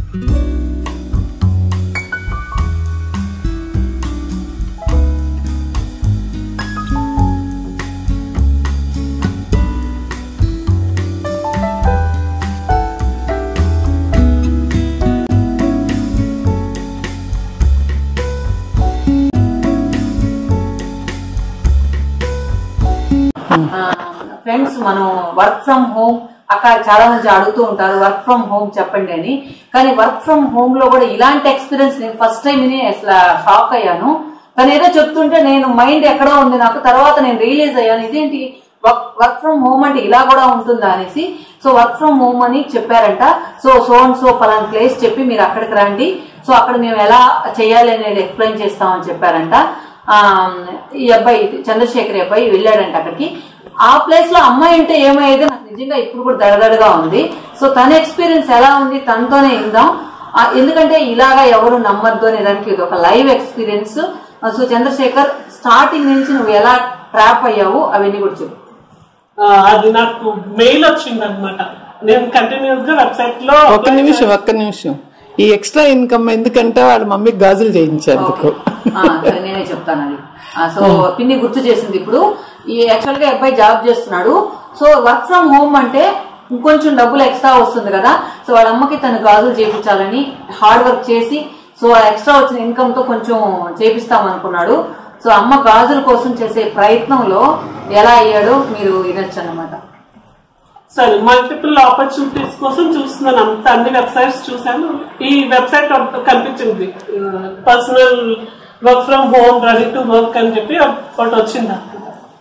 Friends మనం work from home అక్కడ చాలా మంది అడుగుతూ ఉంటారు వర్క్ ఫ్రమ్ హోమ్ చెప్పండి అని కానీ వర్క్ ఫ్రమ్ హోమ్ లో కూడా ఇలాంటి ఎక్స్పీరియన్స్ నేను ఫస్ట్ టైం విని అసలు షాక్ అయ్యాను కానీ ఏదో చెప్తుంటే నేను మైండ్ ఎక్కడో ఉంది నాకు తర్వాత నేను రియలైజ్ అయ్యాను ఇదేంటి వర్క్ వర్క్ ఫ్రమ్ హోమ్ అంటే ఇలా కూడా ఉంటుందా అనేసి సో వర్క్ ఫ్రమ్ హోమ్ అని చెప్పారంట సో సో అండ్ సో పలానా ప్లేస్ చెప్పి మీరు అక్కడికి రండి సో అక్కడ మేము ఎలా చేయాలి అనేది ఎక్స్ప్లెయిన్ చేస్తామని చెప్పారంట ఆ, ఈ అబ్బాయి చంద్రశేఖర్ అబ్బాయి వెళ్ళాడంట అక్కడికి ఆ ప్లేస్ లో అమ్మాయి అంటే ఏమయ్యేది నాకు నిజంగా ఇప్పుడు కూడా దడదడగా ఉంది సో తన ఎక్స్పీరియన్స్ ఎలా ఉంది తనతోనే ఇందాం ఆ, ఎందుకంటే ఇలాగా ఎవరు నమ్మద్దు అనే దానికి ఇది ఒక live experience so Chandrashekar starting నుంచి నువ్వు ఎలా ట్రాప్ అయ్యావు అవన్నీ కూడా చెప్పు ఆ, అది నాకు మెయిల్ వచ్చింది అనమాట నేను కంటిన్యూస్ గా వెబ్సైట్ లో ఒక్క నిమిషం ఒక్క నిమిషం ఈ ఎక్స్ట్రా ఇన్కమ్ ఎందుకంటే వాళ్ళ మమ్మీకి గాజులు చేయించేందుకు ఆ, సరే నేనే చెప్తాను అది ఆ, సో పిన్ని గుర్తు చేసింది ఇప్పుడు ఈ యాక్చువల్ గా ఈ అబ్బాయి జాబ్ చేస్తున్నాడు సో వర్క్ ఫ్రమ్ హోమ్ అంటే ఇంకొంచెం డబ్బులు ఎక్స్ట్రా వస్తుంది కదా సో వాళ్ళ అమ్మకి తను గాజులు చేయించాలని హార్డ్ వర్క్ చేసి సో ఆ ఎక్స్ట్రా వచ్చిన ఇన్కమ్ తో కొంచెం చేపిస్తాం అనుకున్నాడు సో అమ్మ గాజుల కోసం చేసే ప్రయత్నంలో ఎలా అయ్యాడో మీరు వినొచ్చు అన్నమాట సరే మల్టిపుల్ ఆపర్చునిటీస్ కోసం చూస్తున్నాను అంత అన్ని వెబ్సైట్స్ చూసాను ఈ వెబ్సైట్ ఒకటి కనిపించింది personal work from home ready to work అని చెప్పి ఒకటి వచ్చింది అన్నమాట.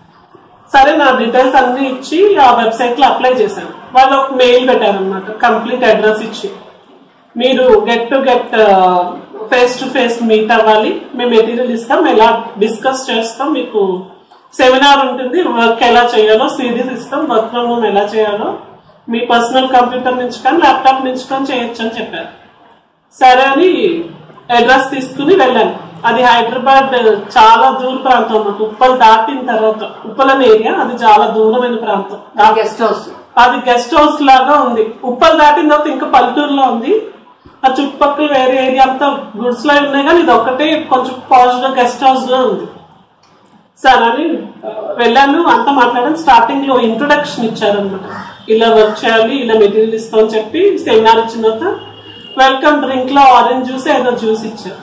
సరే నా డీటెయిల్స్ అన్ని ఇచ్చి ఆ వెబ్సైట్ లో అప్లై చేశాను వాళ్ళు ఒక మెయిల్ పెట్టారనమాట కంప్లీట్ అడ్రస్ ఇచ్చి మీరు get to get face to face meet అవ్వాలి మేము మెటీరియల్ ఇస్తాం ఎలా డిస్కస్ చేస్తాం మీకు సెమినార్ ఉంటుంది వర్క్ ఎలా చేయాలో సిరీస్ ఇస్తాం వర్క్ ఫ్రమ్ హోమ్ ఎలా చేయాలో మీ పర్సనల్ కంప్యూటర్ నుంచి కానీ ల్యాప్టాప్ నుంచి కానీ చేయొచ్చు అని చెప్పారు సరే అని అడ్రస్ తీసుకుని వెళ్ళాను అది హైదరాబాద్ చాలా దూర ప్రాంతం అన్నమాట ఉప్పల్ దాటిన తర్వాత ఉప్పల్ అనే ఏరియా అది చాలా దూరమైన ప్రాంతం గెస్ట్ హౌస్ అది గెస్ట్ హౌస్ లాగా ఉంది ఉప్పల్ దాటిన తర్వాత ఇంకా పల్లెటూరులో ఉంది ఆ చుట్టుపక్కల వేరే ఏరియా అంతా గుడ్స్ లో ఉన్నాయి కానీ ఇది ఒక్కటే కొంచెం పాజిటివ్ గెస్ట్ హౌస్ లో ఉంది సరే అని ఆ, వెళ్ళాను అంతా మాట్లాడాను స్టార్టింగ్ లో ఇంట్రొడక్షన్ ఇచ్చారనమాట ఇలా వర్క్ చేయాలి ఇలా మెటీరియల్ ఇస్తామని చెప్పి సెమినార్ ఇచ్చిన తర్వాత వెల్కమ్ డ్రింక్ లో ఆరెంజ్ జ్యూస్ ఏదో జ్యూస్ ఇచ్చారు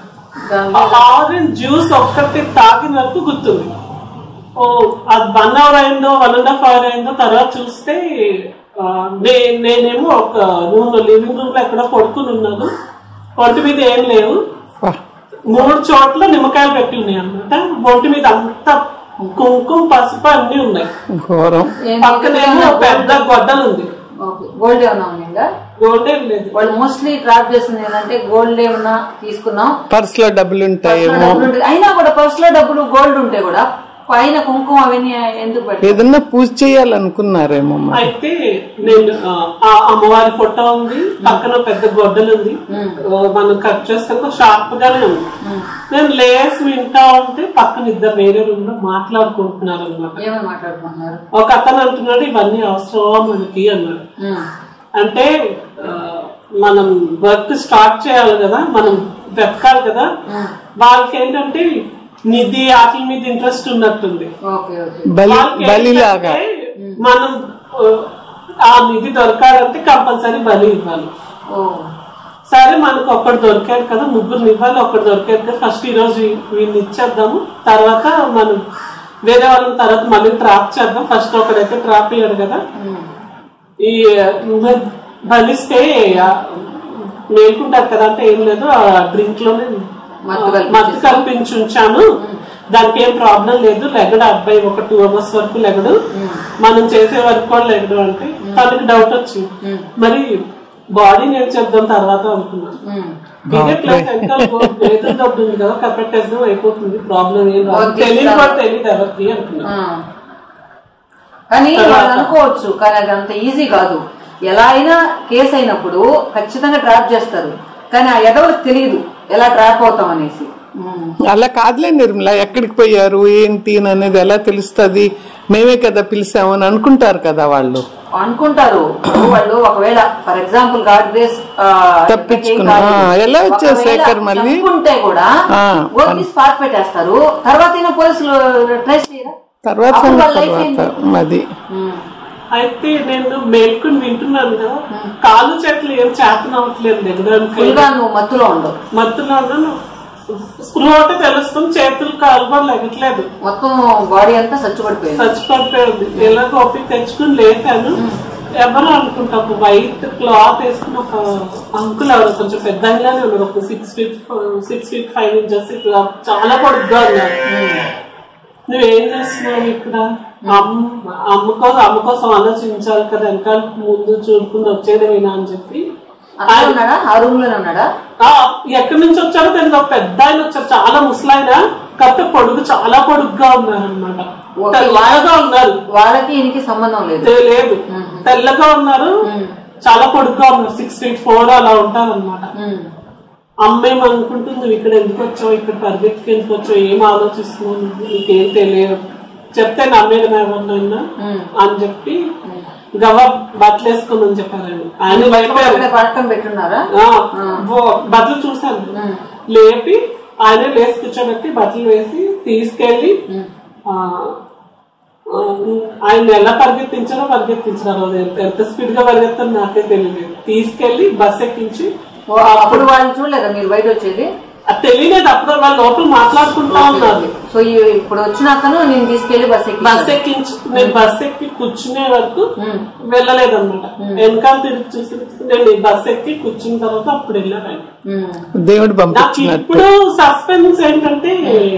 ఆరెంజ్ జ్యూస్ ఒక్కటి తాగిన వరకు గుర్తుంది ఓ అది వన్ అవర్ అయిందో వన్ అండ్ హాఫ్ అవర్ అయిందో తర్వాత చూస్తే ఆ, నే- నేనేమో ఒక రూమ్ లో లివింగ్ రూమ్ లో ఎక్కడో పడుకుని ఉన్నాను ఒంటి మీద ఏం లేవు వా, మూడు చోట్ల నిమ్మకాయలు పెట్టి ఉన్నాయి అనమాట ఒంటి మీద అంతా కుంకుమ పసుపు అన్ని ఉన్నాయి ఘోరం పక్కనేమో పెద్ద గొడ్డలు ఉంది గోల్డ్ ఏమన్నా ఉందా గోల్డ్ ఏం లేదు వాళ్ళు మోస్ట్లీ ట్రాప్ చేస్తుంది ఏంటంటే గోల్డ్ ఏమన్నా తీసుకున్నాం పర్స్ లో డబ్బులు పర్సులో ఉంటాయేమో డబ్బులు ఉంటాయి. అయినా కూడా పర్సులో డబ్బులు గోల్డ్ ఉంటే కూడా పైన కుంకుమ అవన్నీ ఎందుకు పెట్టారు ఏదన్నా పూజ చేయాలనుకున్నారేమో మరి. అయితే నేను ఆ, ఆ అమ్మవారి ఫోటో ఉంది పక్కన పెద్ద గొడ్డలు ఉంది ఓ, మనం కట్ చేస్తే షార్ప్ గానే ఉంది నేను లేస్ వింటా ఉంటే పక్కన ఇద్దరు వేరే రూమ్ లో మాట్లాడుకుంటున్నారు అనమాట ఏమని మాట్లాడుకుంటున్నారు ఒక అతను అంటున్నాడు ఇవన్నీ అవసరమా మనకి అన్నాడు ఉమ్. అంటే ఆ, మనం వర్క్ స్టార్ట్ చేయాలి కదా మనం వెతకాలి కదా వాళ్ళకి ఏంటంటే నిధి వాటి మీద ఇంట్రెస్ట్ ఉన్నట్టుంది ఓకే ఓకే బలి వాళ్ళకి బలిలాగా ఏంటంటే మనం ఆ, ఆ నిధి దొరకాలంటే కంపల్సరీ బలి ఇవ్వాలి ఓ సరే మనకు ఒక్కడు దొరికాడు కదా ముగ్గురు ఇవ్వాలి ఒక్కడు దొరికాడు కదా ఫస్ట్ ఈ రోజు వీళ్ళని ఇచ్చేద్దాము తర్వాత మనం వేరే వాళ్ళని తర్వాత మళ్ళీ ట్రాప్ చేద్దాం ఫస్ట్ ఒకడైతే ట్రాప్ అయ్యాడు కదా ఈ బ- బలిస్తే ఆ, మేల్కుంటారు కదా అంటే ఏం లేదు ఆ డ్రింక్ లోనే మత్తు కల్పించేసి. మత్తు కల్పించి ఉంచాను దానికి ఏం ప్రాబ్లం లేదు లెగడు అబ్బాయి ఒక టూ అవర్స్ వరకు లెగడు మనం చేసే వరకు కూడా లెగడు అంటే తనకి డౌట్ వచ్చింది మరి బాడీ నేను చెప్దాం తర్వాత అనుకున్నాను ఉమ్. ఇదే ప్లస్ వెనకాల ఎదురు డబ్బు ఉంది కదా కప్పెట్టేద్దాం అయిపోతుంది ప్రాబ్లం ఏం రాదు ఓకే, తెలియదు సార్. కూడా తెలియదు ఎవరికి అనుకున్నాను ఆ. కానీ వాళ్ళు అనుకోవచ్చు కానీ అది అంత ఈజీ కాదు ఎలా అయినా కేసు అయినప్పుడు ఖచ్చితంగా ట్రాప్ చేస్తారు కానీ ఆ ఎదవలకు తెలియదు ఎలా ట్రాప్ అవుతాం అనేసి ఉమ్. అలా కాదులే నిర్మల ఎక్కడికి పోయారు ఏంటి అని అనేది ఎలా తెలుస్తుంది మేమే కదా పిలిచామని అనుకుంటారు కదా వాళ్ళు అనుకుంటారు ఇప్పుడు వాళ్ళు ఒకవేళ ఫర్ ఎగ్జాంపుల్ గాడ్ గ్రేస్ తప్పించుకున్నా. ఎలా వచ్చారు శేఖర్ మళ్ళీ? అనుకుంటే కూడా ఆ, ఓకే స్పాట్ పెట్టేస్తారు తర్వాత ఈయన పోలీసులు ట్రేస్ చేయరా తర్వాత అప్పుడు వాళ్ళ life తర్వాత ఏంటి? అది ఉమ్. అయితే నేను మేల్కొని వింటున్నాను కదా కాలు చెట్లు ఏం చేతనవట్లేదు దిగడానికి ఫుల్ గా నువ్వు మత్తులో ఉండవు మత్తులో ఉన్నాను స్పృహ ఒకటి తెలుస్తుంది చేతులు కాలు కూడా లెగట్లేదు మొత్తం బాడీ అంతా చచ్చుపడిపోయింది చచ్చిపోయింది ఎలా కాపీ తెచ్చుకుని లేపాను ఎవరు అనుకుంటా ఒక వైట్ క్లాత్ వేసుకుని ఒక అంకుల్ ఎవరు కొంచెం పెద్ద ఆయనలానే ఉన్నారు ఒక six feet six feet five inches ఇట్లా చాలా పొడుగ్గా ఉన్నారు నువ్వేం చేస్తున్నావు ఇక్కడ అమ్మ అమ్మ కోసం అమ్మ కోసం ఆలోచించాలి కదా వెనకాల ముందు చూడుకుని వచ్చేది వినా అని చెప్పి అక్కడ ఉన్నాడా ఆ రూమ్ లోనే ఉన్నాడా ఆ, ఎక్కడి నుంచి వచ్చారో తెలియదు ఒక పెద్ద ఆయన వచ్చారు చాలా ముసలాయన కాకపోతే పొడుగు చాలా పొడుగ్గా ఉన్నారు అనమాట ఓకే. తెల్లగా ఉన్నారు వాళ్ళకి ఈయనకి సంబంధం లేదు తె- లేదు తెల్లగా ఉన్నారు చాలా పొడుగ్గా ఉన్నారు సిక్స్ ఫీట్ ఫోర్ అలా ఉంటారు అనమాట ఉమ్. అమ్మేం అనుకుంటుంది నువ్వు ఇక్కడ ఎందుకు వచ్చావు ఇక్కడ పరిగెత్తుకు ఎందుకు వచ్చావు ఏం ఆలోచిస్తున్నావు నువ్వు నీకేం తెలియదు చెప్తే నమ్మేది ఎవరినైనా అని చెప్పి గవ బట్టలు వేసుకుందని చెప్పారండి ఆయన భయపడారు అక్కడే పడటం పెట్టున్నారా ఆ, ఓ- బట్టలు చూసాను లేపి ఆయన లేసి కూర్చోబెట్టి బట్టలు వేసి తీసుకెళ్లి ఆ, ఆ, ఆయన ఎలా పరిగెత్తించారో పరిగెత్తించారు అది ఎంత- ఎంత స్పీడ్ గా పరిగెత్తారో నాకే తెలియలేదు తీసుకెళ్లి బస్ ఎక్కించి ఓ, అప్పుడు వాళ్ళని చూడలేదా మీరు బయట వచ్చేది అది తెలియలేదు అప్పుడు వాళ్ళు లోపల మాట్లాడుకుంటా ఉన్నారు సో ఈ- ఇప్పుడు వచ్చినాకను నేను తీసుకెళ్లి బస్ ఎక్కి బస్ ఎక్కించి నేను బస్ ఎక్కి కూర్చునే వరకు వెళ్ళలేదు అనమాట వెనకాల తిరిగి చూసి నేను ఈ బస్ ఎక్కి కూర్చున్న తర్వాత అప్పుడు వెళ్ళాను ఆయన. ఉమ్. దేవుడు నాకు పంపించినట్టు ఇప్పుడు సస్పెన్స్ ఏంటంటే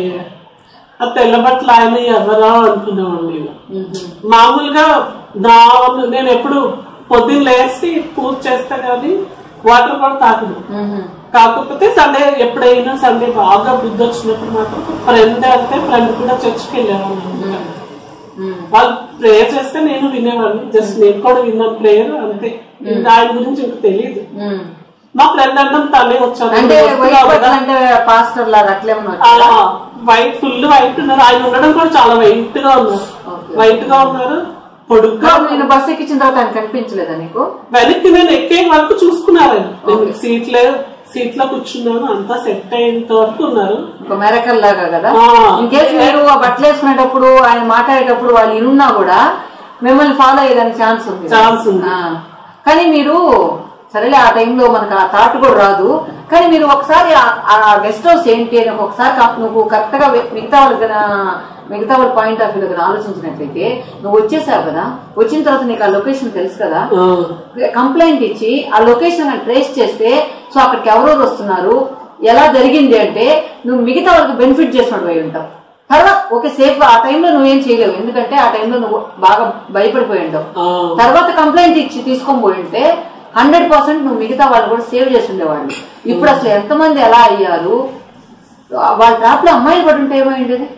ఆ తెల్ల బట్టలు ఆయన ఎవరా అనుకునేవాడు నేను మామూలుగా నా నేను ఎప్పుడు పొద్దున్న లేచి పూజ చేస్తా కానీ వాటర్ కూడా తాకను ఉమ్. కాకపోతే సండే ఎప్పుడైనా సండే బాగా బుద్ధి వచ్చినప్పుడు మాత్రం ఫ్రెండ్ అంటే ఫ్రెండ్ కూడా చర్చికి వెళ్ళేవాళ్ళు అనమాట. ఉమ్. వాళ్ళు ప్రేయర్ చేస్తే నేను వినేవాడిని జస్ట్ నేను కూడా విన్నాను ప్రేయర్ అంతే ఇంకా ఆయన గురించి ఇంకా తెలియదు ఉమ్. మా ఫ్రెండ్ అన్నం తనే వచ్చాను అంటే నువ్వు వైట్ వస్తున్నావు కదా. బట్టలు అంటే పాస్టర్ లాగా అట్లేమన్నా వచ్చా? అలా వైట్ ఫుల్ వైట్ ఉన్నారు ఆయన ఉండడం కూడా చాలా వైట్ గా ఉన్నారు Okay. వైట్ గా ఉన్నారు పొడుగ్గా కాదు, నేను బస్ ఎక్కించిన తర్వాత ఆయన కనిపించలేదా నీకు వెనక్కి నేను ఎక్కే వరకు చూసుకున్నారు ఆయన నేను సీట్లే సీట్ లో కూర్చున్నాను అంతా సెట్ అయ్యేంత వరకు ఉన్నారు ఒక మెరకల్ లాగా కదా ఆ. ఇన్ కేసు మీరు ఆ బట్టలు వేసుకునేటప్పుడు ఆయన మాట్లాడేటప్పుడు వాళ్ళు ఇనున్నా కూడా మిమ్మల్ని ఫాలో అయ్యేదానికి ఛాన్స్ ఉంది ఛాన్స్ ఉంది ఆ. కానీ మీరు సరేలే ఆ టైంలో మనకు ఆ థాట్ కూడా రాదు కానీ మీరు ఒకసారి ఆ- ఆ గెస్ట్ హౌస్ ఏంటి అని ఒకసారి కా- నువ్వు కరెక్ట్ గా వె- మిగతా వాళ్ళ దగ్గర మిగతా వాళ్ళ పాయింట్ ఆఫ్ వ్యూ దగ్గర ఆలోచించినట్లయితే నువ్వు వచ్చేసావు కదా వచ్చిన తర్వాత నీకు ఆ లొకేషన్ తెలుసు కదా ఆ, కంప్లైంట్ ఇచ్చి ఆ లొకేషన్ ట్రేస్ చేస్తే సో అక్కడికి ఎవరెవరు వస్తున్నారు ఎలా జరిగింది అంటే నువ్వు మిగతా వాళ్ళకి బెనిఫిట్ చేసినట్టు అయి ఉంటావు తర్వాత ఓకే సేఫ్ ఆ టైంలో నువ్వేం చేయలేవు ఎందుకంటే ఆ టైంలో నువ్వు బాగా భయపడిపోయి ఉంటావు ఆ. తర్వాత కంప్లైంట్ ఇచ్చి తీసుకొని పోయి ఉంటే హండ్రెడ్ పర్సెంట్ నువ్వు మిగతా వాళ్ళు కూడా సేవ్ చేసి ఉండేవాళ్ళు ఇప్పుడు అసలు ఎంతమంది ఎలా అయ్యారు వాళ్ళ ట్రాప్ లో అమ్మాయిలు పడి ఉంటే ఏమైండేది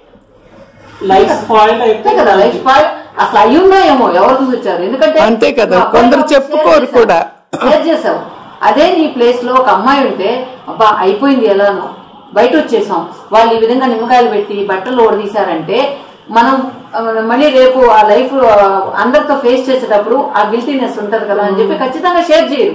లైఫ్ స్పాయిల్ అంతే అయితే కదా లైఫ్ స్పాయిల్ అసలు అయి ఉన్నాయేమో ఎవరు చూసి వచ్చారు ఎందుకంటే అంతే కదా, నువ్వు అబ్బాయి కొందరు కాబట్టి చెప్పుకోరు share చేశావు. కూడా. షేర్ చేసావు అదే నీ ప్లేస్ లో ఒక అమ్మాయి ఉంటే అబ్బా అయిపోయింది ఎలానో బయట వచ్చేసాం వాళ్ళు ఈ విధంగా నిమ్మకాయలు పెట్టి బట్టలు ఓడదీశారంటే మనం ఆ, మళ్ళీ రేపు ఆ లైఫ్ అందరితో ఫేస్ చేసేటప్పుడు ఆ గిల్టీనెస్ ఉంటది కదా అని చెప్పి ఖచ్చితంగా షేర్ చేయరు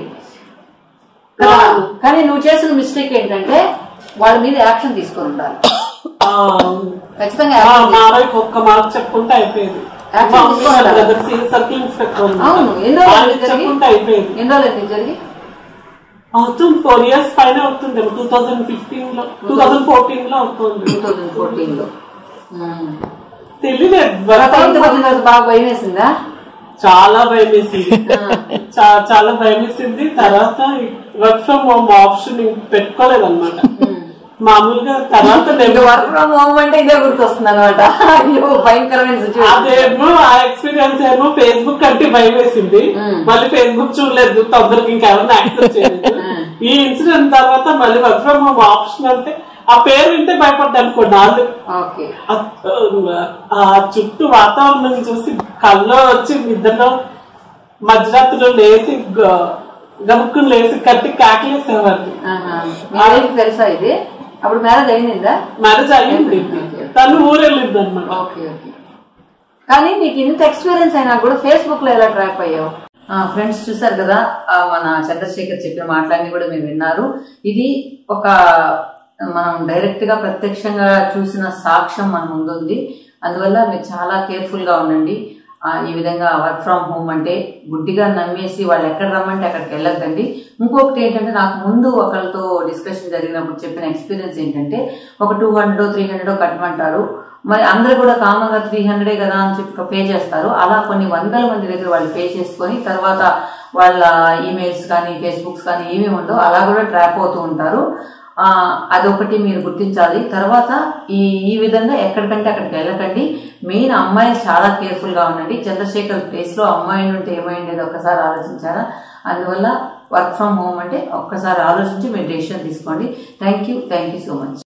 కదా కానీ నువ్వు చేసిన మిస్టేక్ ఏంటంటే వాళ్ళ మీద యాక్షన్ తీసుకొని ఉండాలి ఆ, ఖచ్చితంగా ఆ, యాక్షన్ మా వైపు ఒక్క మాట చెప్పుకుంటే అయిపోయేది Action మా అమ్మ తీసుకోవాలా? బ్రదర్ సర్కిల్ ఇన్స్పెక్టర్ ఉన్నారు. అవును ఎన్ని రోజులు ఆయనకి జరిగి చెప్పుకుంటే అయిపోయేది ఎన్ని రోజులు అయింది జరిగి అవుతుంది ఫోర్ ఇయర్స్ పైన అవుతుంది టూ థౌసండ్ ఫిఫ్టీన్ లో టూ థౌసండ్ ఫోర్టీన్ లో అవుతుంది టూ థౌజండ్ ఫోర్టీన్ లో ఉమ్. తెలియలేదు తర్వాత ఇంటికి వచ్చిన తర్వాత బాగా భయం వేసిందా చాలా భయం వేసింది చా- చాలా భయం వేసింది తర్వాత వర్క్ ఫ్రమ్ హోమ్ ఆప్షన్ పెట్టుకోలేదు అనమాట మామూలుగా తర్వాత ఇంకా నేను వర్క్ ఫ్రమ్ హోమ్ అంటే ఇదే గుర్తొస్తుంది అనమాట అయ్యో భయంకరమైన సిచ్యువేషన్ అదేమో ఆ ఎక్స్పీరియన్స్ ఏమో ఫేస్బుక్ అంటే భయం వేసింది మళ్ళీ ఫేస్బుక్ చూడలేదు తొందరగా ఇంకెవరిని యాక్సెస్ చేయలేదు ఈ ఇన్సిడెంట్ తర్వాత మళ్ళీ వర్క్ ఫ్రమ్ హోమ్ ఆప్షన్ అంటే ఆ పేరు వింటే భయపడ్డా అనుకోండి వాళ్ళు ఓకే ఆ- ఆ చుట్టూ వాతావరణం చూసి కల్లో వచ్చి నిద్రలో మధ్యరాత్రిలో లేచి గ- గబుక్కుని లేచి కట్టి కాకలేసేవారు ఆహా. మీ వైఫ్ తెలుసా ఇది అప్పుడు మ్యారేజ్ అయిందా మ్యారేజ్ అయ్యింది తను ఊరెళ్ళింది అనమాట ఓకే ఓకే కానీ నీకు ఇంత ఎక్స్పీరియన్స్ అయినా కూడా ఫేస్బుక్ లో ఎలా ట్రాప్ అయ్యావు ఫ్రెండ్స్ చూసారు కదా ఆ, మన చంద్రశేఖర్ చెప్పిన మాటలన్నీ కూడా మీరు విన్నారు ఇది ఒక మనం డైరెక్ట్ గా ప్రత్యక్షంగా చూసిన సాక్ష్యం మన ముందుంది అందువల్ల మీరు చాలా కేర్ఫుల్ గా ఉండండి ఆ, ఈ విధంగా వర్క్ ఫ్రమ్ హోమ్ అంటే గుడ్డిగా నమ్మేసి వాళ్ళు ఎక్కడ రమ్మంటే అక్కడికి వెళ్ళొద్దండి ఇంకొకటి ఏంటంటే నాకు ముందు ఒకరితో డిస్కషన్ జరిగినప్పుడు చెప్పిన ఎక్స్పీరియన్స్ ఏంటంటే ఒక టూ హండ్రెడ్ త్రీ హండ్రెడ్ కట్టమంటారు మరి అందరూ కూడా కామన్ గా త్రీ హండ్రెడే కదా అని చెప్పి పే చేస్తారు అలా కొన్ని వందల మంది దగ్గర వాళ్ళు పే చేసుకొని తర్వాత వాళ్ళ ఈమెయిల్స్ కానీ ఫేస్బుక్స్ కానీ ఏమి ఉండవు అలా కూడా ట్రాప్ అవుతూ ఉంటారు ఆ, అదొకటి మీరు గుర్తించాలి తర్వాత ఈ ఈ విధంగా ఎక్కడికంటే అక్కడికి వెళ్ళకండి మెయిన్ అమ్మాయిలు చాలా కేర్ఫుల్ గా ఉండండి చంద్రశేఖర్ ప్లేస్ లో అమ్మాయి ఉంటే ఏమైండేది ఒక్కసారి ఆలోచించారా అందువల్ల వర్క్ ఫ్రమ్ హోమ్ అంటే ఒక్కసారి ఆలోచించి మీరు డెసిషన్ తీసుకోండి thank you thank you so much